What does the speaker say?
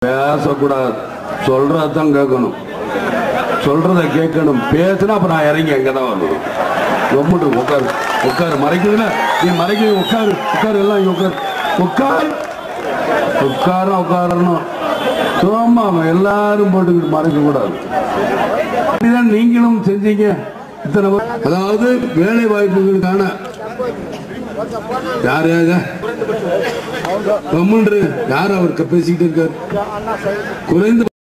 பேசக்கூடாது சொல்றதான் கேட்கணும் சொல்றத கேட்கணும் பேசுனா அப்புறம் நான் இறங்கி அங்கே தான் வரணும் ரொம்ப உட்காரு உட்காரு மறைக்குதுன்னா நீ மறைக்க உட்காரு உட்காரு எல்லாம் இங்க உட்காரு உட்காரு உட்கார உட்காரணும் சும்மா எல்லாரும் போட்டுக்கிட்டு மறைக்க கூடாது அப்படிதான் நீங்களும் செஞ்சீங்க இத்தனை வரு- அதாவது வேலை வாய்ப்புகளுக்கான யார் யாரு கம்முன்று யார் அவர் பேசிக்கிட்டு இருக்காரு குறைந்த